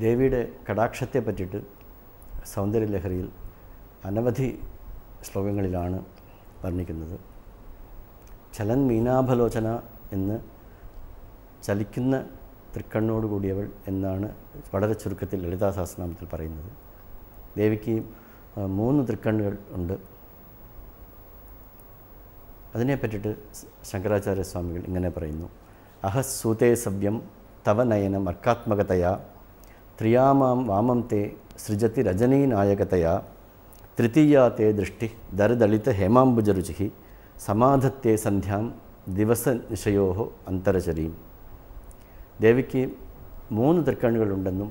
ദേവിയുടെ കടാക്ഷത്തെ പറ്റിയിട്ട് സൗന്ദര്യലഹരിയിൽ അനവധി ശ്ലോകങ്ങളിലാണ് വർണ്ണിക്കുന്നത് ചലൻ മീനാഭലോചന എന്ന് ചലിക്കുന്ന തൃക്കണ്ണോട് കൂടിയവൾ എന്നാണ് വളരെ ചുരുക്കത്തിൽ ലളിതാ സഹസ്രനാമത്തിൽ പറയുന്നത് ദേവിക്ക് ആ, മൂന്ന് തൃക്കണ്ണുകൾ ഉണ്ട് അതിനെ പറ്റിയിട്ട് ശ- ശങ്കരാചാര്യ സ്വാമികൾ ഇങ്ങനെ പറയുന്നു അഹസ്സൂതേ സവ്യം തവ നയനം അർക്കാത്മകതയാ ത്രിയാമാം വാമം തേ സൃജതി രജനീനായകതയാ തൃതീയാ തേ ദൃഷ്ടി ദരദളിത ഹേമാംബുജരുചി സമാധത്തെ സന്ധ്യാം ദിവസ നിശയോ അന്തരചരീം ദേവിക്ക് മൂന്ന് തൃക്കണ്ണുകളുണ്ടെന്നും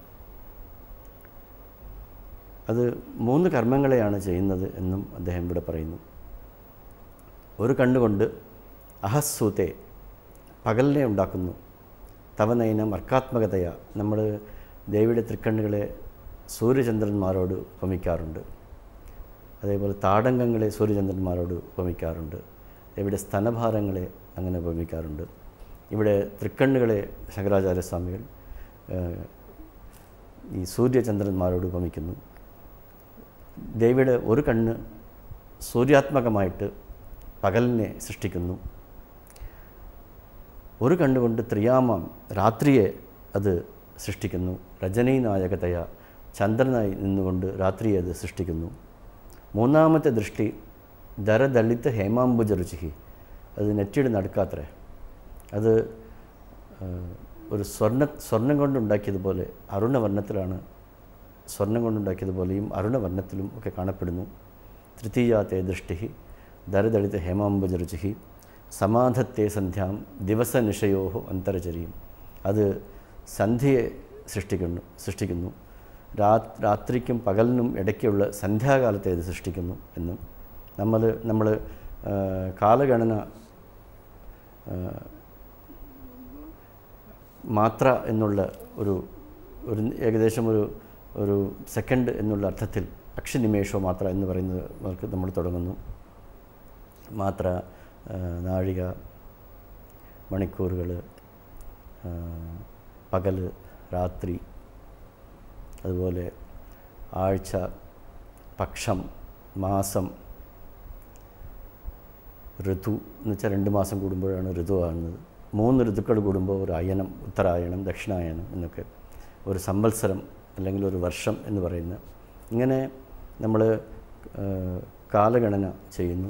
അത് മൂന്ന് കർമ്മങ്ങളെയാണ് ചെയ്യുന്നത് എന്നും അദ്ദേഹം ഇവിടെ പറയുന്നു ഒരു കണ്ണുകൊണ്ട് അഹസ്സൂത്തെ പകലിനെ ഉണ്ടാക്കുന്നു തവനയനം അർക്കാത്മകതയ നമ്മൾ ദേവിയുടെ തൃക്കണ്ണുകളെ സൂര്യചന്ദ്രന്മാരോട് ഉപമിക്കാറുണ്ട് അതേപോലെ താടങ്കങ്ങളെ സൂര്യചന്ദ്രന്മാരോട് ഉപമിക്കാറുണ്ട് ദേവിയുടെ സ്തനഭാരങ്ങളെ അങ്ങനെ ഉപമിക്കാറുണ്ട് ഇവിടെ തൃക്കണ്ണുകളെ ശങ്കരാചാര്യ സ്വാമികൾ ഏഹ്, ഈ സൂര്യചന്ദ്രന്മാരോട് ഉപമിക്കുന്നു ദേവിയുടെ ഒരു കണ്ണ് സൂര്യാത്മകമായിട്ട് പകലിനെ സൃഷ്ടിക്കുന്നു ഒരു കണ്ണുകൊണ്ട് ത്രിയാമം രാത്രിയെ അത് സൃഷ്ടിക്കുന്നു രജനീ നായകതയ ചന്ദ്രനായി നിന്നുകൊണ്ട് രാത്രിയെ അത് സൃഷ്ടിക്കുന്നു മൂന്നാമത്തെ ദൃഷ്ടി ദരദളിത ഹേമാംബുജ രുചിഹി അത് നെറ്റിയുടെ നടുക്കാത്രേ അത് ആ, ഒരു സ്വർണ്ണ സ്വർണം കൊണ്ടുണ്ടാക്കിയതുപോലെ അരുണവർണ്ണത്തിലാണ് സ്വർണം കൊണ്ടുണ്ടാക്കിയതുപോലെയും അരുണവർണ്ണത്തിലും ഒക്കെ കാണപ്പെടുന്നു തൃതീയാത്തെ ദൃഷ്ടി ദരദളിത ഹേമാംബുജ രുചി സമാധത്തെ സന്ധ്യാം ദിവസനിഷയോ അന്തരചരിയും അത് സന്ധ്യയെ സൃഷ്ടിക്കുന്നു സൃഷ്ടിക്കുന്നു രാ രാത്രിക്കും പകലിനും ഇടയ്ക്കുള്ള സന്ധ്യാകാലത്തെ ഇത് സൃഷ്ടിക്കുന്നു എന്നും നമ്മൾ നമ്മൾ ആ, കാലഗണന ആ, മാത്ര എന്നുള്ള ഒരു ഒരു ഏകദേശം ഒരു ഒരു സെക്കൻഡ് എന്നുള്ള അർത്ഥത്തിൽ അക്ഷനിമേഷോ മാത്ര എന്ന് പറയുന്നത് നമുക്ക് നമ്മൾ തുടങ്ങുന്നു മാത്ര ആ, നാഴിക മണിക്കൂറുകൾ പകൽ രാത്രി അതുപോലെ ആഴ്ച പക്ഷം മാസം ഋതു എന്ന് വെച്ചാൽ രണ്ട് മാസം കൂടുമ്പോഴാണ് ഋതു ആകുന്നത് മൂന്ന് ഋതുക്കൾ കൂടുമ്പോൾ ഒരു അയനം ഉത്തരായണം ദക്ഷിണായനം എന്നൊക്കെ ഒരു സംവത്സരം അല്ലെങ്കിൽ ഒരു വർഷം എന്ന് പറയുന്ന ഇങ്ങനെ നമ്മൾ കാലഗണന ചെയ്യുന്നു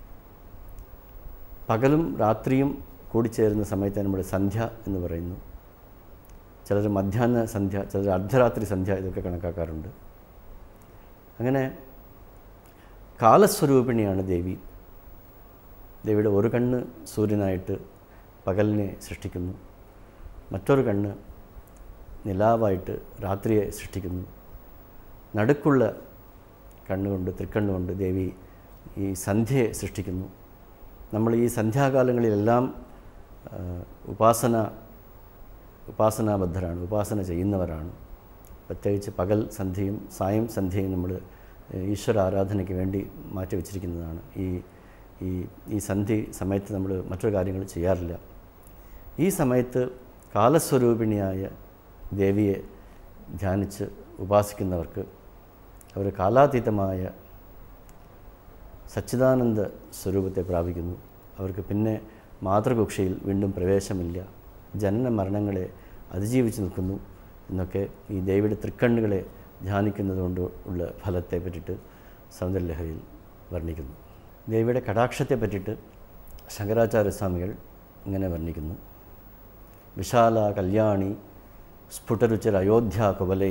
പകലും രാത്രിയും കൂടിച്ചേരുന്ന സമയത്ത് നമ്മൾ സന്ധ്യ എന്ന് പറയുന്നു ചിലർ മധ്യാഹ്ന സന്ധ്യ ചിലർ അർദ്ധരാത്രി സന്ധ്യ ഇതൊക്കെ കണക്കാക്കാറുണ്ട് അങ്ങനെ കാലസ്വരൂപിണിയാണ് ദേവി ദേവിയുടെ ഒരു കണ്ണ് സൂര്യനായിട്ട് പകലിനെ സൃഷ്ടിക്കുന്നു മറ്റൊരു കണ്ണ് നിലാവായിട്ട് രാത്രിയെ സൃഷ്ടിക്കുന്നു നടുക്കുള്ള കണ്ണുകൊണ്ട് തൃക്കണ്ണുകൊണ്ട് ദേവി ഈ സന്ധ്യയെ സൃഷ്ടിക്കുന്നു നമ്മൾ ഈ സന്ധ്യാകാലങ്ങളിലെല്ലാം ആ, ഉപാസന ഉപാസനാബദ്ധരാണ് ഉപാസന ചെയ്യുന്നവരാണ് പ്രത്യേകിച്ച് പകൽ സന്ധ്യയും സായം സന്ധ്യയും നമ്മൾ ഈശ്വര ആരാധനയ്ക്ക് വേണ്ടി മാറ്റി വച്ചിരിക്കുന്നതാണ് ഈ ഈ ഈ സന്ധ്യ സമയത്ത് നമ്മൾ മറ്റൊരു കാര്യങ്ങൾ ചെയ്യാറില്ല ഈ സമയത്ത് കാലസ്വരൂപിണിയായ ദേവിയെ ധ്യാനിച്ച് ഉപാസിക്കുന്നവർക്ക് അവർ കാലാതീതമായ സച്ചിദാനന്ദ സ്വരൂപത്തെ പ്രാപിക്കുന്നു അവർക്ക് പിന്നെ മാതൃകക്ഷയിൽ വീണ്ടും പ്രവേശമില്ല ജനന മരണങ്ങളെ അതിജീവിച്ച് നിൽക്കുന്നു എന്നൊക്കെ ഈ ദേവിയുടെ തൃക്കണ്ണുകളെ ധ്യാനിക്കുന്നതുകൊണ്ട് ഉള്ള ഫലത്തെ പറ്റിയിട്ട് സൗന്ദര്യലഹരിയിൽ വർണ്ണിക്കുന്നു ദേവിയുടെ കടാക്ഷത്തെ പറ്റിയിട്ട് ശങ്കരാചാര്യസ്വാമികൾ ഇങ്ങനെ വർണ്ണിക്കുന്നു വിശാല കല്യാണി സ്ഫുടരുചിര അയോധ്യ കുവലൈ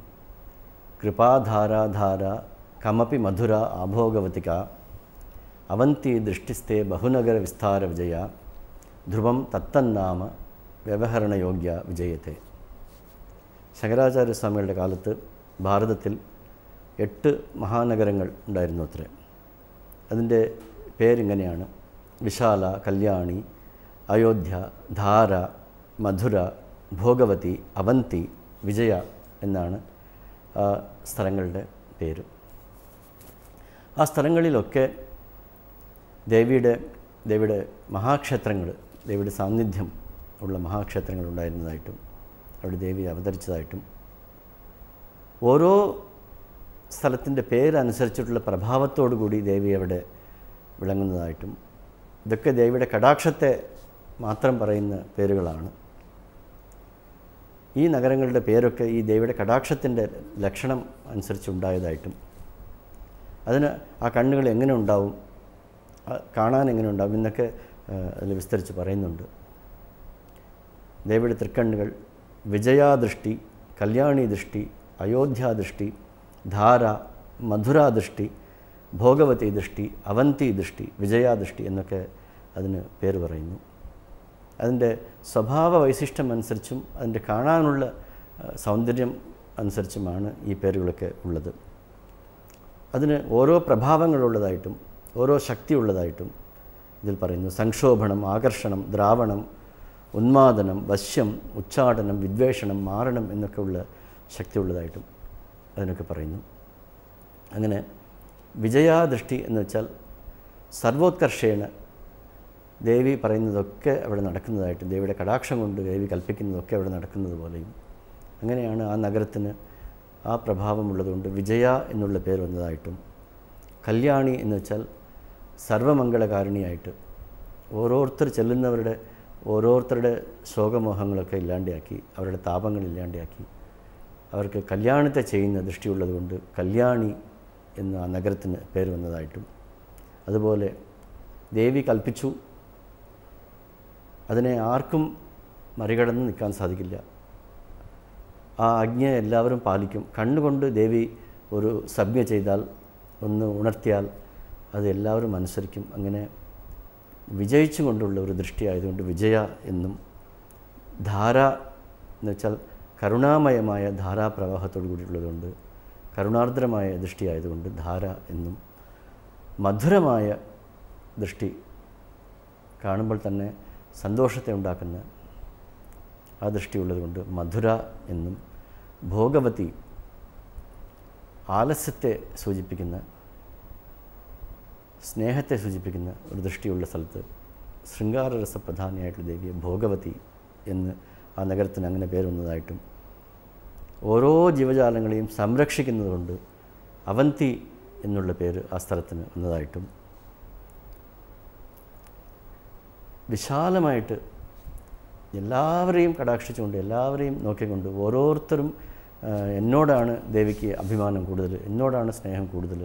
കൃപാധാരാധാര കമപി മധുര ആഭോഗവതിക അವಂತಿ ദൃഷ്ടിസ്ഥേ ബഹുനഗര വിസ്താര വിജയ ധ്രുവം തത്തന്നാമ വ്യവഹരണയോഗ്യ വിജയത്തെ ശങ്കരാചാര്യസ്വാമികളുടെ കാലത്ത് ഭാരതത്തിൽ എട്ട് മഹാനഗരങ്ങൾ ഉണ്ടായിരുന്നു അത്രേ അതിൻ്റെ പേരിങ്ങനെയാണ് വിശാല കല്യാണി അയോധ്യ ധാര മധുര ഭോഗവതി അവന്തി വിജയ എന്നാണ് ആ സ്ഥലങ്ങളുടെ പേര് ആ സ്ഥലങ്ങളിലൊക്കെ ദേവിയുടെ ദേവിയുടെ മഹാക്ഷേത്രങ്ങൾ ദേവിയുടെ സാന്നിധ്യം ഉള്ള മഹാക്ഷേത്രങ്ങൾ ഉണ്ടായിരുന്നതായിട്ടും അവിടെ ദേവി അവതരിച്ചതായിട്ടും ഓരോ സ്ഥലത്തിൻ്റെ പേരനുസരിച്ചിട്ടുള്ള പ്രഭാവത്തോടു കൂടി ദേവി അവിടെ വിളങ്ങുന്നതായിട്ടും ഇതൊക്കെ ദേവിയുടെ കടാക്ഷത്തെ മാത്രം പറയുന്ന പേരുകളാണ് ഈ നഗരങ്ങളുടെ പേരൊക്കെ ഈ ദേവിയുടെ കടാക്ഷത്തിൻ്റെ ലക്ഷണം അനുസരിച്ചുണ്ടായതായിട്ടും അതിന് ആ കണ്ണുകൾ എങ്ങനെ ഉണ്ടാവും ആ കാണാൻ എങ്ങനെ ഉണ്ടാവും എന്നൊക്കെ ആ, അതിൽ വിസ്തരിച്ച് പറയുന്നുണ്ട് ദേവിയുടെ തൃക്കണ്ണുകൾ വിജയാദൃഷ്ടി കല്യാണി ദൃഷ്ടി അയോധ്യാദൃഷ്ടി ധാര മധുരാദൃഷ്ടി ഭോഗവതി ദൃഷ്ടി അവന്തി ദൃഷ്ടി വിജയാദൃഷ്ടി എന്നൊക്കെ അതിന് പേര് പറയുന്നു അതിൻ്റെ സ്വഭാവ വൈശിഷ്ട്യം അനുസരിച്ചും അതിൻ്റെ കാണാനുള്ള ആ, സൗന്ദര്യം അനുസരിച്ചുമാണ് ഈ പേരുകളൊക്കെ ഉള്ളത് അതിന് ഓരോ പ്രഭാവങ്ങളുള്ളതായിട്ടും ഓരോ ശക്തിയുള്ളതായിട്ടും ഇതിൽ പറയുന്നു സംക്ഷോഭണം ആകർഷണം ദ്രാവണം ഉന്മാദനം വശ്യം ഉച്ചാടനം വിദ്വേഷണം മാരണം എന്നൊക്കെയുള്ള ശക്തിയുള്ളതായിട്ടും അതിനൊക്കെ പറയുന്നു അങ്ങനെ വിജയാദൃഷ്ടി എന്ന് വെച്ചാൽ സർവോത്കർഷേണ ദേവി പറയുന്നതൊക്കെ അവിടെ നടക്കുന്നതായിട്ടും ദേവിയുടെ കടാക്ഷം കൊണ്ട് ദേവി കൽപ്പിക്കുന്നതൊക്കെ അവിടെ നടക്കുന്നത് പോലെയും അങ്ങനെയാണ് ആ നഗരത്തിന് ആ പ്രഭാവമുള്ളതുകൊണ്ട് വിജയ എന്നുള്ള പേര് വന്നതായിട്ടും കല്യാണി എന്ന് വെച്ചാൽ സർവമംഗളകാരിണിയായിട്ട് ഓരോരുത്തർ ചെല്ലുന്നവരുടെ ഓരോരുത്തരുടെ ശോകമോഹങ്ങളൊക്കെ ഇല്ലാണ്ടാക്കി അവരുടെ താപങ്ങൾ ഇല്ലാണ്ടാക്കി അവർക്ക് കല്യാണത്തെ ചെയ്യുന്ന ദൃഷ്ടിയുള്ളതുകൊണ്ട് കല്യാണി എന്ന് ആ നഗരത്തിന് പേര് വന്നതായിട്ടും അതുപോലെ ദേവി കൽപ്പിച്ചു അതിനെ ആർക്കും മറികടന്ന് നിൽക്കാൻ സാധിക്കില്ല ആ ആജ്ഞ എല്ലാവരും പാലിക്കും കണ്ണുകൊണ്ട് ദേവി ഒരു സജ്ഞ ചെയ്താൽ ഒന്ന് ഉണർത്തിയാൽ അത് എല്ലാവരും അനുസരിക്കും അങ്ങനെ വിജയിച്ചു കൊണ്ടുള്ള ഒരു ദൃഷ്ടിയായതുകൊണ്ട് വിജയ എന്നും ധാര എന്ന് വെച്ചാൽ കരുണാമയമായ ധാരാപ്രവാഹത്തോടു കൂടിയുള്ളതുകൊണ്ട് കരുണാർദ്രമായ ദൃഷ്ടിയായതുകൊണ്ട് ധാര എന്നും മധുരമായ ദൃഷ്ടി കാണുമ്പോൾ തന്നെ സന്തോഷത്തെ ഉണ്ടാക്കുന്ന ആ ദൃഷ്ടിയുള്ളതുകൊണ്ട് മധുര എന്നും ഭോഗവതി ആലസ്യത്തെ സൂചിപ്പിക്കുന്ന സ്നേഹത്തെ സൂചിപ്പിക്കുന്ന ഒരു ദൃഷ്ടിയുള്ള സ്ഥലത്ത് ശൃംഗാരരസപ്രധാനിയായിട്ടുള്ള ദേവിയെ ഭോഗവതി എന്ന് ആ നഗരത്തിന് അങ്ങനെ പേര് വന്നതായിട്ടും ഓരോ ജീവജാലങ്ങളെയും സംരക്ഷിക്കുന്നതുകൊണ്ട് അവന്തി എന്നുള്ള പേര് ആ സ്ഥലത്തിന് വന്നതായിട്ടും വിശാലമായിട്ട് എല്ലാവരെയും കടാക്ഷിച്ചുകൊണ്ട് എല്ലാവരെയും നോക്കിക്കൊണ്ട് ഓരോരുത്തരും ആ, എന്നോടാണ് ദേവിക്ക് അഭിമാനം കൂടുതൽ എന്നോടാണ് സ്നേഹം കൂടുതൽ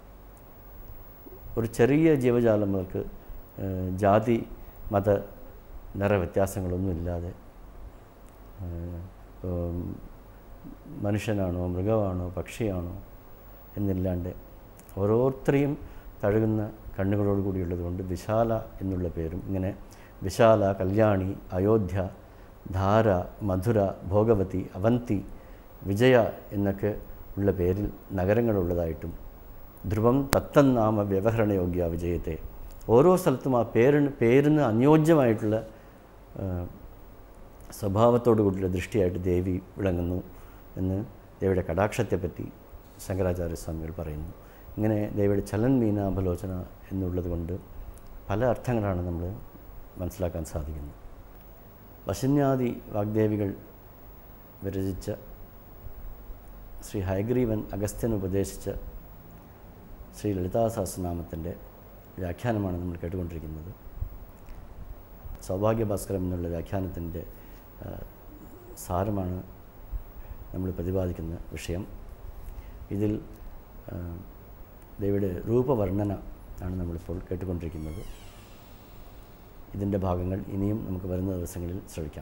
ഒരു ചെറിയ ജീവജാലം മുതൽക്ക് ആ, ജാതി മത നിറ വ്യത്യാസങ്ങളൊന്നുമില്ലാതെ ആ, ഉം, മനുഷ്യനാണോ മൃഗമാണോ പക്ഷിയാണോ എന്നില്ലാണ്ട് ഓരോരുത്തരെയും തഴുകുന്ന കണ്ണുകളോട് കൂടിയുള്ളതുകൊണ്ട് വിശാല എന്നുള്ള പേരും ഇങ്ങനെ വിശാല കല്യാണി അയോധ്യ ധാര മധുര ഭോഗവതി അവന്തി വിജയ എന്നൊക്കെ ഉള്ള പേരിൽ നഗരങ്ങളുള്ളതായിട്ടും ധ്രുവം തത്തന്നാമ വ്യവഹരണയോഗ്യ വിജയത്തെ ഓരോ സ്ഥലത്തും ആ പേരിന് പേരിന് അനുയോജ്യമായിട്ടുള്ള ആ, സ്വഭാവത്തോടു കൂടിയുള്ള ദൃഷ്ടിയായിട്ട് ദേവി വിളങ്ങുന്നു എന്ന് ദേവിയുടെ കടാക്ഷത്തെപ്പറ്റി ശങ്കരാചാര്യസ്വാമികൾ പറയുന്നു ഇങ്ങനെ ദേവിയുടെ ചലൻ മീനാഭലോചന എന്നുള്ളത് കൊണ്ട് പല അർത്ഥങ്ങളാണ് നമ്മൾ മനസ്സിലാക്കാൻ സാധിക്കുന്നത് വശന്യാദി വാഗ്ദേവികൾ വിരചിച്ച ശ്രീ ഹയഗ്രീവൻ അഗസ്ത്യൻ ഉപദേശിച്ച ശ്രീ ലളിതാ സഹസ്രനാമത്തിൻ്റെ വ്യാഖ്യാനമാണ് നമ്മൾ കേട്ടുകൊണ്ടിരിക്കുന്നത് സൗഭാഗ്യഭാസ്കരം എന്നുള്ള വ്യാഖ്യാനത്തിൻ്റെ ആ, സാരമാണ് നമ്മൾ പ്രതിപാദിക്കുന്ന വിഷയം ഇതിൽ ആ, ദേവിയുടെ രൂപവർണ്ണന ആണ് നമ്മളിപ്പോൾ കേട്ടുകൊണ്ടിരിക്കുന്നത് ഇതിൻ്റെ ഭാഗങ്ങൾ ഇനിയും നമുക്ക് വരുന്ന ദിവസങ്ങളിൽ ശ്രമിക്കാം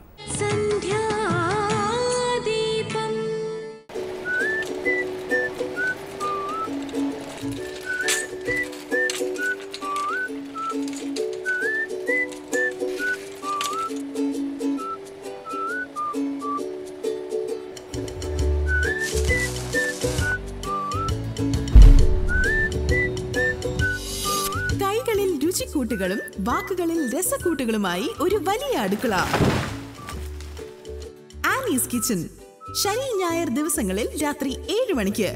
സന്ധ്യാദീപം കൈകളിൽ രുചിക്കൂട്ടുകളും വാക്കുകളിൽ രസക്കൂട്ടുകളുമായി ഒരു വലിയ അടുക്കള ആനീസ് കിച്ചൺ ശനി ഞായർ ദിവസങ്ങളിൽ രാത്രി ഏഴ് മണിക്ക്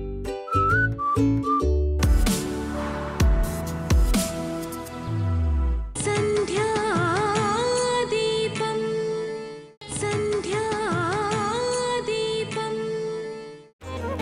സന്ധ്യാദീപം സന്ധ്യാദീപം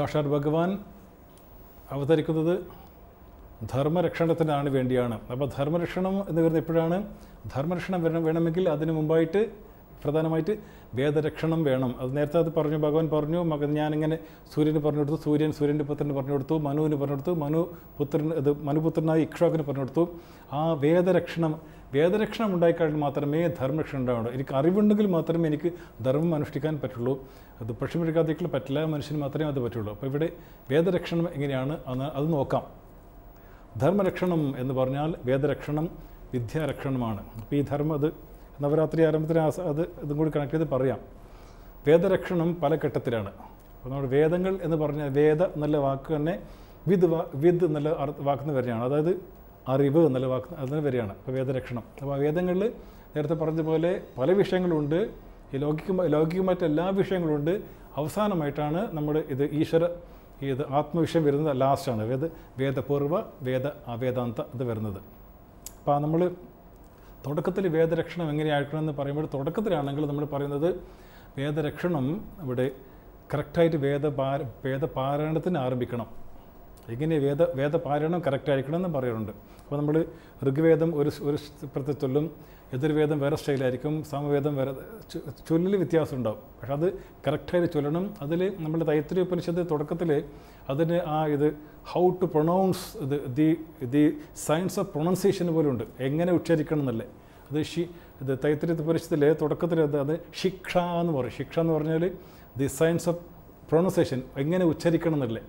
സാക്ഷാൽ ഭഗവാൻ അവതരിക്കുന്നത് ധർമ്മരക്ഷണത്തിനാണ് വേണ്ടിയാണ് അപ്പോൾ ധർമ്മരക്ഷണം എന്ന് വരുന്നത് എപ്പോഴാണ് ധർമ്മരക്ഷണം വേണം വേണമെങ്കിൽ അതിന് മുമ്പായിട്ട് പ്രധാനമായിട്ട് വേദരക്ഷണം വേണം അത് നേരത്തെ അത് പറഞ്ഞു ഭഗവാൻ പറഞ്ഞു മകൻ ഞാനിങ്ങനെ സൂര്യന് പറഞ്ഞു കൊടുത്തു സൂര്യൻ സൂര്യൻ്റെ പുത്രന് പറഞ്ഞു കൊടുത്തു മനുവിന് പറഞ്ഞു കൊടുത്തു മനു പുത്രൻ ഇത് മനുപുത്രനായ ഇക്ഷ്വാക്കിന് പറഞ്ഞു കൊടുത്തു ആ വേദരക്ഷണം വേദരക്ഷണം ഉണ്ടായിക്കഴിഞ്ഞാൽ മാത്രമേ ധർമ്മരക്ഷണം ഉണ്ടാവുള്ളൂ എനിക്ക് അറിവുണ്ടെങ്കിൽ മാത്രമേ എനിക്ക് ധർമ്മം അനുഷ്ഠിക്കാൻ പറ്റുള്ളൂ അത് പക്ഷിമൃഗാദികൾ പറ്റില്ല മനുഷ്യന് മാത്രമേ അത് പറ്റുള്ളൂ അപ്പോൾ ഇവിടെ വേദരക്ഷണം എങ്ങനെയാണ് അന്ന് അത് നോക്കാം ധർമ്മരക്ഷണം എന്ന് പറഞ്ഞാൽ വേദരക്ഷണം വിദ്യാരക്ഷണമാണ് അപ്പോൾ ഈ ധർമ്മം അത് നവരാത്രി ആരംഭത്തിന് ആ സ- അത് ഇതും കൂടി കണക്ട് ചെയ്ത് പറയാം വേദരക്ഷണം പല ഘട്ടത്തിലാണ് അപ്പോൾ നമ്മുടെ വേദങ്ങൾ എന്ന് പറഞ്ഞാൽ വേദ എന്നുള്ള വാക്ക് തന്നെ വിദ് വാ വിദ് എന്നുള്ള അർത്ഥ- വാക്കിന് വരെയാണ് അതായത് അറിവ് എന്നുള്ള വാക്ക് അതിന് വരെയാണ് അപ്പോൾ വേദരക്ഷണം അപ്പോൾ ആ വേദങ്ങളിൽ നേരത്തെ പറഞ്ഞ പോലെ പല വിഷയങ്ങളുണ്ട് ഈ ലൗകിക ലൗകികമായിട്ട് എല്ലാ വിഷയങ്ങളുണ്ട് അവസാനമായിട്ടാണ് നമ്മൾ ഇത് ഈശ്വര ഇത് ആത്മവിഷയം വരുന്നത് ലാസ്റ്റാണ് വേദ വേദപൂർവ വേദ അവേദാന്ത ഇത് വരുന്നത് അപ്പോൾ നമ്മൾ തുടക്കത്തിൽ വേദരക്ഷണം എങ്ങനെയായിരിക്കണം എന്ന് പറയുമ്പോൾ തുടക്കത്തിലാണെങ്കിൽ നമ്മൾ പറയുന്നത് വേദരക്ഷണം ഇവിടെ കറക്റ്റായിട്ട് വേദ വേദപാരായണത്തിന് ആരംഭിക്കണം ഇങ്ങനെ വേദ വേദപാരായണം കറക്റ്റ് ആയിരിക്കണം എന്ന് പറയാറുണ്ട് അപ്പോൾ നമ്മൾ ഋഗ്വേദം ഒരു സ്- ഒരു പ്രത്യേക ചൊല്ലും എതിർവേദം വേറെ സ്റ്റൈലായിരിക്കും സമവേദം വേറെ ചൊ- ചൊല്ലിൽ വ്യത്യാസം ഉണ്ടാവും പക്ഷെ അത് കറക്റ്റായിട്ട് ചൊല്ലണം അതിൽ നമ്മൾ തൈത്രി ഉപനിഷത്ത് തുടക്കത്തിൽ അതിന് ആ ഇത് ഹൗ ടു പ്രൊണൗൺസ് ഇത് the the science of pronunciation പോലും ഉണ്ട് എങ്ങനെ ഉച്ചരിക്കണം എന്നല്ലേ അത് ഷി ഇത് തൈത്രി ഉപനിഷത്തിൽ തുടക്കത്തിൽ അത് അത് ശിക്ഷ എന്ന് പറയും ശിക്ഷ എന്ന് പറഞ്ഞാൽ ദി സയൻസ് ഓഫ് പ്രൊണൗൺസിയേഷൻ എങ്ങനെ ഉച്ചരിക്കണം എന്നല്ലേ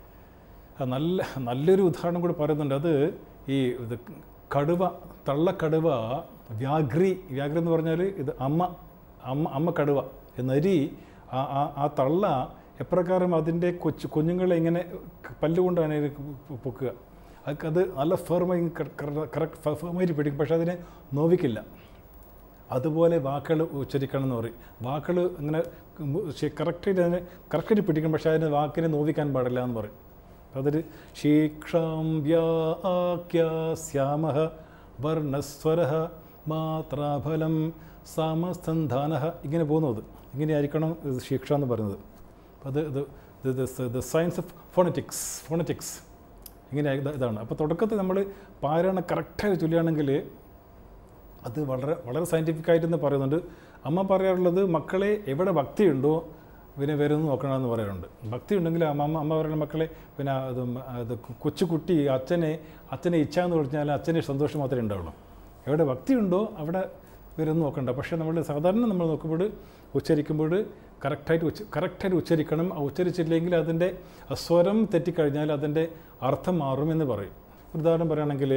അത് നല്ല നല്ലൊരു ഉദാഹരണം കൂടി പറയുന്നുണ്ട് അത് ഈ ഇത് കടുവ തള്ളക്കടുവ വ്യാഘ്രി വ്യാഘ്രി എന്ന് പറഞ്ഞാൽ ഇത് അമ്മ അമ്മ അമ്മ കടുവ ഈ നരി ആ ആ- ആ തള്ള എപ്രകാരം അതിൻ്റെ കൊച്ചു കുഞ്ഞുങ്ങളെ ഇങ്ങനെ പല്ലുകൊണ്ട് അതിനെ പൊക്കുക അതൊക്കെ അത് നല്ല ഫേർമായി കറക്റ്റ് ഫേർമായിട്ട് പിടിക്കും പക്ഷേ അതിനെ നോവിക്കില്ല അതുപോലെ വാക്കുകൾ ഉച്ചരിക്കണം എന്ന് പറയും വാക്കുകൾ ഇങ്ങനെ കറക്റ്റായിട്ട് അതിനെ കറക്റ്റായിട്ട് പിടിക്കണം പക്ഷേ അതിന് വാക്കിനെ നോവിക്കാൻ പാടില്ല എന്ന് പറയും അതൊരു ശീക്ഷാം വ്യാക്യാസ്യാമഹ വർണ്ണസ്വര മാത്രാഫലം സമസന്ധാന ഇങ്ങനെ പോകുന്നത് ഇങ്ങനെയായിരിക്കണം ഇത് ശിക്ഷ എന്ന് പറയുന്നത് അത് ഇത് the science of phonetics phonetics ഇങ്ങനെ ഇത് ഇതാണ് അപ്പോൾ തുടക്കത്തിൽ നമ്മൾ പാരായണം കറക്റ്റായി ചൊല്ലുകയാണെങ്കിൽ അത് വളരെ വളരെ സയൻറ്റിഫിക് ആയിട്ടെന്ന് പറയുന്നുണ്ട് അമ്മ പറയാറുള്ളത് മക്കളെ എവിടെ ഭക്തിയുണ്ടോ പിന്നെ വരുന്നു നോക്കണമെന്ന് പറയാറുണ്ട് ഭക്തി ഉണ്ടെങ്കിൽ അമ്മ അമ്മ അമ്മ പറയുന്ന മക്കളെ പിന്നെ അത് മ- അത് കൊച്ചുകുട്ടി അച്ഛനെ അച്ഛനെ ഇച്ഛ എന്ന് പറഞ്ഞാൽ അച്ഛന് സന്തോഷം മാത്രമേ ഉണ്ടാവുള്ളൂ എവിടെ ഭക്തിയുണ്ടോ അവിടെ വരുന്നു നോക്കണ്ട പക്ഷേ നമ്മൾ സാധാരണ നമ്മൾ നോക്കുമ്പോൾ ഉച്ചരിക്കുമ്പോൾ കറക്റ്റായിട്ട് ഉച്ച കറക്റ്റായിട്ട് ഉച്ചരിക്കണം ആ ഉച്ചരിച്ചില്ലെങ്കിൽ അതിൻ്റെ സ്വരം തെറ്റിക്കഴിഞ്ഞാൽ അതിൻ്റെ അർത്ഥം മാറുമെന്ന് പറയും ഒരു ഉദാഹരണം പറയുകയാണെങ്കിൽ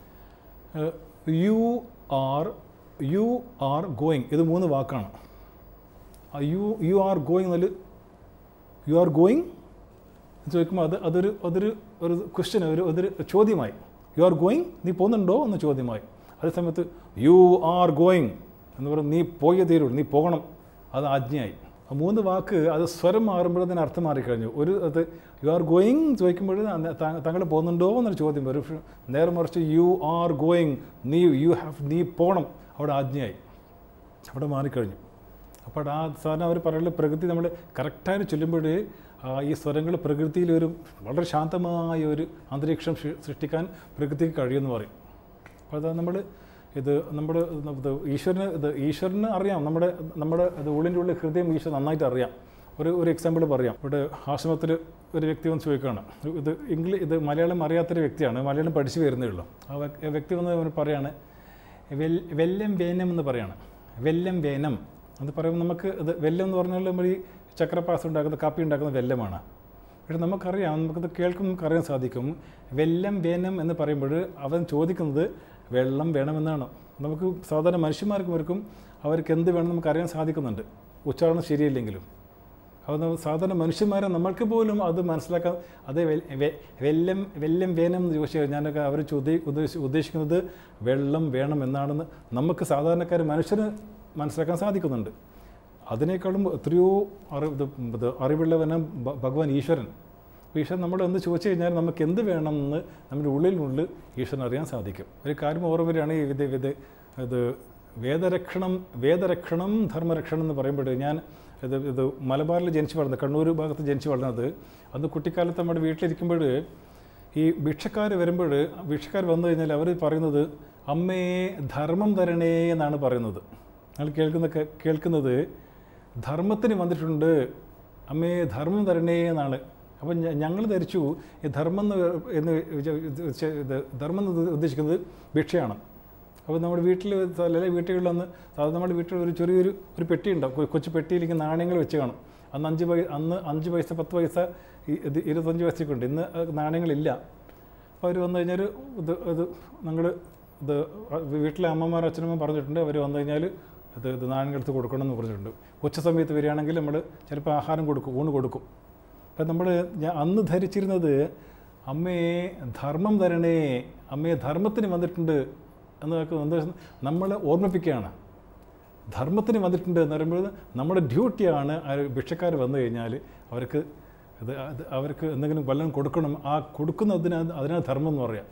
you are you are going ഇത് മൂന്ന് വാക്കാണ് ആ യു യു ആർ ഗോയിങ് എന്നതിൽ യു ആർ ഗോയിങ് എന്ന് ചോദിക്കുമ്പോൾ അത് അതൊരു അതൊരു ഒരു ക്വസ്റ്റ്യൻ ഒരു അതൊരു ചോദ്യമായി യു ആർ ഗോയിങ് നീ പോകുന്നുണ്ടോ എന്ന് ചോദ്യമായി അതേ സമയത്ത് യു ആർ ഗോയിങ് എന്ന് പറയുന്നത് നീ പോയേ തീരുള്ളൂ നീ പോകണം അത് ആജ്ഞയായി ആ മൂന്ന് വാക്ക് അത് സ്വരം മാറുമ്പോൾ അതിന് അർത്ഥം മാറിക്കഴിഞ്ഞു ഒരു അത് യു ആർ ഗോയിങ് ചോദിക്കുമ്പോൾ താങ്കൾ പോകുന്നുണ്ടോ എന്നൊരു ചോദ്യം വരും പക്ഷേ നേരെ മറിച്ച് യു ആർ ഗോയിങ് നീ യു ഹാവ് നീ പോകണം അവിടെ ആജ്ഞയായി അവിടെ മാറിക്കഴിഞ്ഞു അപ്പോൾ ആ സാധാരണ അവർ പറയുന്നത് പ്രകൃതി നമ്മൾ കറക്റ്റായിട്ട് ചൊല്ലുമ്പോൾ ആ, ഈ സ്വരങ്ങൾ പ്രകൃതിയിൽ ഒരു വളരെ ശാന്തമായ ഒരു അന്തരീക്ഷം സൃ- സൃഷ്ടിക്കാൻ പ്രകൃതിക്ക് കഴിയുമെന്ന് പറയും അപ്പോൾ അത് നമ്മൾ ഇത് നമ്മുടെ ഇത് ഈശ്വരന് ഇത് ഈശ്വരന് അറിയാം നമ്മുടെ നമ്മുടെ ഇത് ഉള്ളിൻ്റെ ഉള്ളിൽ ഹൃദയം ഈശ്വരൻ നന്നായിട്ട് അറിയാം ഒരു ഒരു എക്സാമ്പിൾ പറയാം ഇവിടെ ആശ്രമത്തിൽ ഒരു വ്യക്തി വന്ന് ചോദിക്കുകയാണ് ഇത് ഇംഗ്ലീഷ് ഇത് മലയാളം അറിയാത്തൊരു വ്യക്തിയാണ് മലയാളം പഠിച്ചു വരുന്നേ ഉള്ളൂ ആ വ്യക്- ആ വ്യക്തി വന്ന് അവന് പറയാണ് വെൽ വെല്ലം വേനം എന്ന് പറയാണ് വെല്ലം വേനം അത് പറയുമ്പോൾ നമുക്ക് ഇത് വെല്ലം എന്ന് പറഞ്ഞാൽ നമ്മൾ ഈ ചക്രപ്പാസ് ഉണ്ടാക്കുന്ന കാപ്പി ഉണ്ടാക്കുന്ന വെല്ലമാണ് പക്ഷെ നമുക്കറിയാം നമുക്കത് കേൾക്കുമ്പോൾ നമുക്ക് അറിയാൻ സാധിക്കും വെല്ലം വേനം എന്ന് പറയുമ്പോൾ അവൻ ചോദിക്കുന്നത് വെള്ളം വേണമെന്നാണ് നമുക്ക് സാധാരണ മനുഷ്യന്മാർക്ക് അവർക്കും അവർക്ക് എന്ത് വേണം നമുക്ക് അറിയാൻ സാധിക്കുന്നുണ്ട് ഉച്ചാരണം ശരിയല്ലെങ്കിലും അപ്പോൾ നമ്മൾ സാധാരണ മനുഷ്യന്മാരെ നമ്മൾക്ക് പോലും അത് മനസ്സിലാക്കാൻ അത് വെ- വെ- വെല്ലം വെല്ലം വേണം എന്ന് ചോദിച്ചു കഴിഞ്ഞാലൊക്കെ അവർ ചോദി ഉദ്ദേശി ഉദ്ദേശിക്കുന്നത് വെള്ളം വേണം എന്നാണെന്ന് നമുക്ക് സാധാരണക്കാർ മനുഷ്യന് മനസ്സിലാക്കാൻ സാധിക്കുന്നുണ്ട് അതിനേക്കാളും എത്രയോ അറിവ് ഇത് ഇത് അറിവുള്ളവനാണ് ഭ- ഭഗവാൻ ഈശ്വരൻ അപ്പോൾ ഈശ്വരൻ നമ്മൾ എന്ത് ചോദിച്ചു കഴിഞ്ഞാൽ നമുക്ക് എന്ത് വേണമെന്ന് നമ്മുടെ ഉള്ളിനുള്ളിൽ ഈശ്വരൻ അറിയാൻ സാധിക്കും ഒരു കാര്യം ഓർമ്മ വരികയാണ് ഈ ഇത് ഇത് ഇത് വേദരക്ഷണം വേദരക്ഷണം ധർമ്മരക്ഷണം എന്ന് പറയുമ്പോൾ ഞാൻ ഇത് ഇത് മലബാറിൽ ജനിച്ച് വളർന്നത് കണ്ണൂർ ഭാഗത്ത് ജനിച്ച് വളർന്നത് അന്ന് കുട്ടിക്കാലത്ത് നമ്മുടെ വീട്ടിലിരിക്കുമ്പോൾ ഈ ഭിക്ഷക്കാർ വരുമ്പോൾ ഭിക്ഷക്കാർ വന്നു കഴിഞ്ഞാൽ അവർ പറയുന്നത് അമ്മയെ ധർമ്മം തരണേ എന്നാണ് പറയുന്നത് ഞങ്ങൾ കേൾക്കുന്ന കേൾക്കുന്നത് ധർമ്മത്തിന് വന്നിട്ടുണ്ട് അമ്മയെ ധർമ്മം തരണേ എന്നാണ് അപ്പം ഞങ്ങൾ ധരിച്ചു ഈ ധർമ്മം എന്ന് എന്ന് വിചാ- ഇത് ചെ- ഇത് ധർമ്മം എന്ന് ഉദ്ദേശിക്കുന്നത് ഭിക്ഷയാണ് അപ്പോൾ നമ്മുടെ വീട്ടിൽ അല്ലെങ്കിൽ വീട്ടുകളിൽ അന്ന് സാധാരണ നമ്മുടെ വീട്ടിൽ ഒരു ചെറിയൊരു ഒരു പെട്ടി ഉണ്ടാവും കൊ- കൊച്ചു പെട്ടിയിലേക്ക് നാണയങ്ങൾ വെച്ച് കാണും അന്ന് അഞ്ച് പൈസ അന്ന് അഞ്ച് പൈസ പത്ത് പൈസ ഈ- ഇത് ഇരുപത്തഞ്ച് പൈസയൊക്കെ ഉണ്ട് ഇന്ന് അത് നാണയങ്ങളില്ല അപ്പോൾ അവർ വന്നു കഴിഞ്ഞാൽ ഇത് ഇത് ഞങ്ങൾ ഇത് വീട്ടിലെ അമ്മമാർ അച്ഛനമ്മ പറഞ്ഞിട്ടുണ്ട് അവർ വന്നു കഴിഞ്ഞാൽ ഇത് ഇത് നാണയങ്ങൾ എടുത്ത് കൊടുക്കണമെന്ന് പറഞ്ഞിട്ടുണ്ട് ഉച്ച സമയത്ത് വരികയാണെങ്കിൽ നമ്മൾ ചിലപ്പോൾ ആഹാരം കൊടുക്കും ഊണ് കൊടുക്കും അപ്പം നമ്മൾ ഞാൻ അന്ന് ധരിച്ചിരുന്നത് അമ്മയെ ധർമ്മം തരണേ അമ്മയെ ധർമ്മത്തിന് വന്നിട്ടുണ്ട് എന്നൊക്കെ എന്താ നമ്മളെ ഓർമ്മിപ്പിക്കുകയാണ് ധർമ്മത്തിന് വന്നിട്ടുണ്ട് എന്ന് പറയുമ്പോൾ നമ്മുടെ ഡ്യൂട്ടിയാണ് ആ ഭിക്ഷക്കാർ വന്നു കഴിഞ്ഞാൽ അവർക്ക് ഇത് അത് അവർക്ക് എന്തെങ്കിലും വല്ലതും കൊടുക്കണം ആ കൊടുക്കുന്നതിന് അതിനാണ് ധർമ്മം എന്ന് പറയാം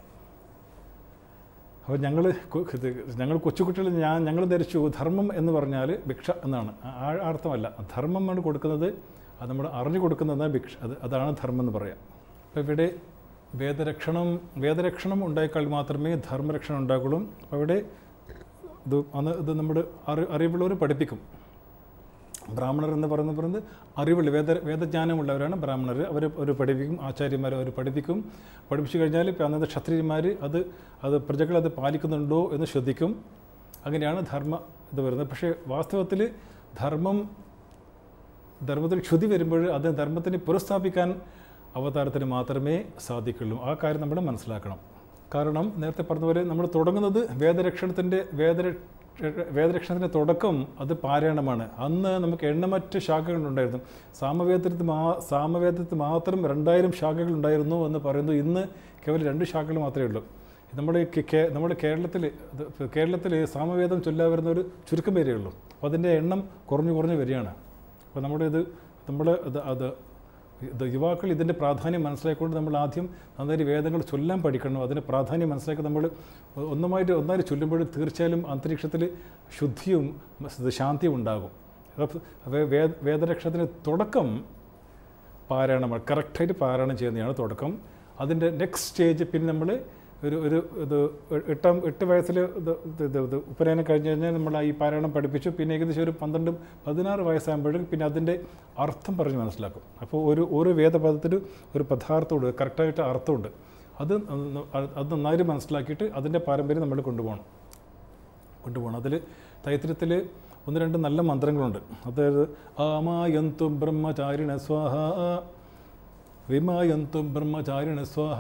അപ്പോൾ ഞങ്ങൾ ഞങ്ങൾ കൊച്ചുകുട്ടികൾ ഞാൻ ഞങ്ങൾ ധരിച്ചു ധർമ്മം എന്ന് പറഞ്ഞാൽ ഭിക്ഷ എന്നാണ് ആ- ആ അർത്ഥമല്ല ധർമ്മം ആണ് കൊടുക്കുന്നത് അത് നമ്മൾ അറിഞ്ഞു കൊടുക്കുന്നത് ഭിക്ഷ അത് അതാണ് ധർമ്മം എന്ന് പറയാം അപ്പോൾ ഇവിടെ വേദരക്ഷണം വേദരക്ഷണം ഉണ്ടായിക്കാൾ മാത്രമേ ധർമ്മരക്ഷണം ഉണ്ടാകുള്ളൂ അപ്പോൾ ഇവിടെ ഇത് അന്ന് ഇത് നമ്മുടെ അറി അറിവുള്ളവർ പഠിപ്പിക്കും ബ്രാഹ്മണർ എന്ന് പറയുന്നത് പറയുന്നത് അറിവുള്ള വേദ വേദജ്ഞാനമുള്ളവരാണ് ബ്രാഹ്മണർ അവർ അവർ പഠിപ്പിക്കും ആചാര്യന്മാർ അവർ പഠിപ്പിക്കും പഠിപ്പിച്ചു കഴിഞ്ഞാൽ ഇപ്പം അന്നത്തെ ക്ഷത്രിയന്മാർ അത് അത് പ്രജകൾ അത് പാലിക്കുന്നുണ്ടോ എന്ന് ശ്രദ്ധിക്കും അങ്ങനെയാണ് ധർമ്മ ഇത് വരുന്നത് പക്ഷേ വാസ്തവത്തിൽ ധർമ്മം ധർമ്മത്തിൽ ക്ഷുതി വരുമ്പോൾ അത് ധർമ്മത്തിനെ പുനഃസ്ഥാപിക്കാൻ അവതാരത്തിന് മാത്രമേ സാധിക്കുള്ളൂ ആ കാര്യം നമ്മൾ മനസ്സിലാക്കണം കാരണം നേരത്തെ പറഞ്ഞ പോലെ നമ്മൾ തുടങ്ങുന്നത് വേദരക്ഷണത്തിൻ്റെ വേദര വേദരക്ഷണത്തിൻ്റെ തുടക്കം അത് പാരായണമാണ് അന്ന് നമുക്ക് എണ്ണമറ്റ ശാഖകളുണ്ടായിരുന്നു സാമവേദത്തിൽ മാ സാമവേദത്തിൽ മാത്രം രണ്ടായിരം ശാഖകൾ ഉണ്ടായിരുന്നു എന്ന് പറയുന്നു ഇന്ന് കേവലം രണ്ട് ശാഖകൾ മാത്രമേ ഉള്ളൂ നമ്മുടെ കേ- കേ- നമ്മുടെ കേരളത്തിൽ ഇത് കേരളത്തിൽ സാമവേദം ചൊല്ലാൻ വരുന്ന ഒരു ചുരുക്കം പേരേ ഉള്ളൂ അപ്പോൾ അതിൻ്റെ എണ്ണം കുറഞ്ഞു കുറഞ്ഞു വരികയാണ് അപ്പോൾ നമ്മുടെ ഇത് നമ്മൾ ഇത് അത് ഇത് യുവാക്കൾ ഇതിൻ്റെ പ്രാധാന്യം മനസ്സിലാക്കിക്കൊണ്ട് നമ്മൾ ആദ്യം നന്നായി വേദങ്ങൾ ചൊല്ലാൻ പഠിക്കണം അതിൻ്റെ പ്രാധാന്യം മനസ്സിലാക്കി നമ്മൾ ഒന്നുമായിട്ട് ഒന്നായി ചൊല്ലുമ്പോൾ തീർച്ചയായും അന്തരീക്ഷത്തിൽ ശുദ്ധിയും ഇത് ശാന്തിയും ഉണ്ടാകും അപ്പോൾ വേ- വേ- വേദരക്ഷണത്തിന് തുടക്കം പാരായണമാണ് കറക്റ്റായിട്ട് പാരായണം ചെയ്യുന്നതാണ് തുടക്കം അതിൻ്റെ നെക്സ്റ്റ് സ്റ്റേജ് പിന്നെ നമ്മൾ ഒരു ഒരു ഇത് എട്ടാം എട്ട് വയസ്സിൽ ഇത് ഇത് ഇത് ഇത് ഉപനയനം കഴിഞ്ഞ് കഴിഞ്ഞാൽ നമ്മൾ ഈ പാരായണം പഠിപ്പിച്ചു പിന്നെ ഏകദേശം ഒരു പന്ത്രണ്ട് പതിനാറ് വയസ്സാകുമ്പോഴേക്കും പിന്നെ അതിൻ്റെ അർത്ഥം പറഞ്ഞ് മനസ്സിലാക്കും അപ്പോൾ ഒരു ഓരോ വേദപദത്തിന് ഒരു പദാർത്ഥമുണ്ട് കറക്റ്റായിട്ട് അർത്ഥമുണ്ട് അത് നന്ന- അത് നന്നായിട്ട് മനസ്സിലാക്കിയിട്ട് അതിൻ്റെ പാരമ്പര്യം നമ്മൾ കൊണ്ടുപോകണം കൊണ്ടുപോകണം അതിൽ തൈത്തിരത്തിൽ ഒന്ന് രണ്ട് നല്ല മന്ത്രങ്ങളുണ്ട് അതായത് ആമായന്തു ബ്രഹ്മചാരിണ സ്വാഹ വിമായന്തു ബ്രഹ്മചാരിണ സ്വാഹ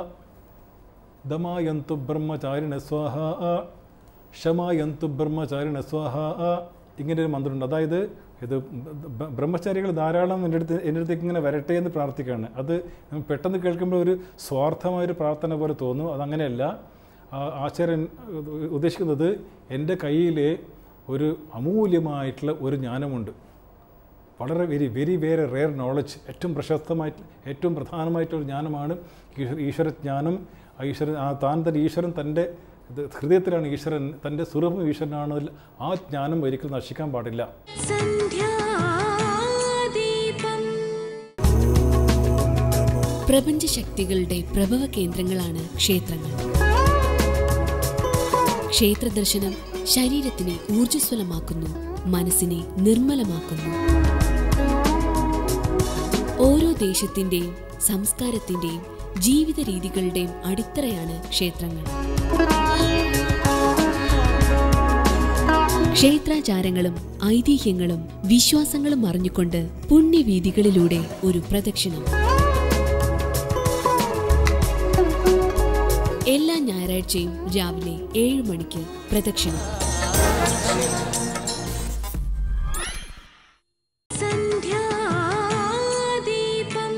ദമായന്തു ബ്രഹ്മചാരിണ സ്വാഹ ക്ഷമായന്തു ബ്രഹ്മചാരിണ സ്വാഹ ഇങ്ങനെ ഒരു മന്ത്രമുണ്ട് അതായത് ഇത് ബ- ബ്രഹ്മചാരികൾ ധാരാളം എൻ്റെ അടുത്ത് എൻ്റെ അടുത്തേക്ക് ഇങ്ങനെ വരട്ടെ എന്ന് പ്രാർത്ഥിക്കുകയാണ് അത് നമുക്ക് പെട്ടെന്ന് കേൾക്കുമ്പോൾ ഒരു സ്വാർത്ഥമായൊരു പ്രാർത്ഥന പോലെ തോന്നും അതങ്ങനെയല്ല ആ ആചാര്യൻ ഉദ്ദേശിക്കുന്നത് എൻ്റെ കയ്യിൽ ഒരു അമൂല്യമായിട്ടുള്ള ഒരു ജ്ഞാനമുണ്ട് വളരെ very very very rare knowledge ഏറ്റവും പ്രശസ്തമായിട്ട് ഏറ്റവും പ്രധാനമായിട്ടൊരു ജ്ഞാനമാണ് ഈശ്വര ഈശ്വരജ്ഞാനം ആ ഈശ്വരൻ ആ താൻ തന്നെ ഈശ്വരൻ തൻ്റെ ഇത് ഹൃദയത്തിലാണ് ഈശ്വരൻ തൻ്റെ സ്വരൂപം ഈശ്വരനാണ് ആ ജ്ഞാനം ഒരിക്കലും നശിക്കാൻ പാടില്ല സന്ധ്യാദീപം പ്രപഞ്ചശക്തികളുടെ പ്രഭവ കേന്ദ്രങ്ങളാണ് ക്ഷേത്രങ്ങൾ ക്ഷേത്ര ദർശനം ശരീരത്തിനെ ഊർജ്ജസ്വലമാക്കുന്നു മനസ്സിനെ നിർമ്മലമാക്കുന്നു ഓരോ ദേശത്തിന്റെയും സംസ്കാരത്തിന്റെയും ജീവിത രീതികളുടെയും അടിത്തറയാണ് ക്ഷേത്രങ്ങൾ ക്ഷേത്രാചാരങ്ങളും ഐതിഹ്യങ്ങളും വിശ്വാസങ്ങളും അറിഞ്ഞുകൊണ്ട് പുണ്യവീതികളിലൂടെ ഒരു പ്രദക്ഷിണം എല്ലാ ഞായറാഴ്ചയും രാവിലെ ഏഴ് മണിക്ക് പ്രദക്ഷിണം സന്ധ്യാദീപം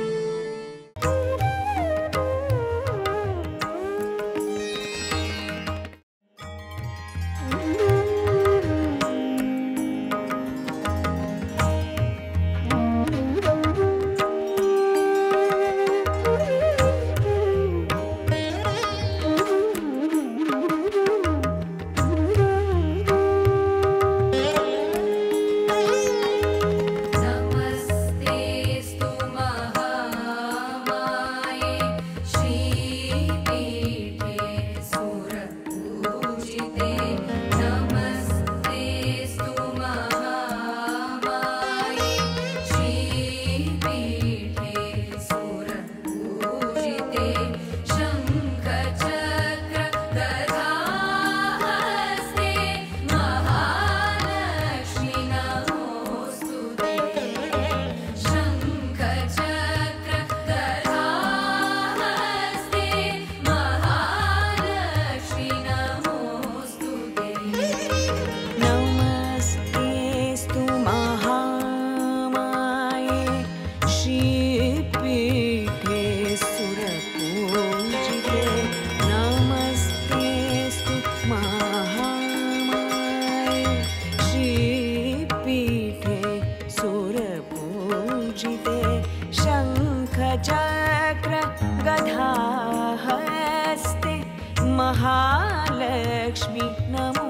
മഹാലക്ഷ്മി നമോ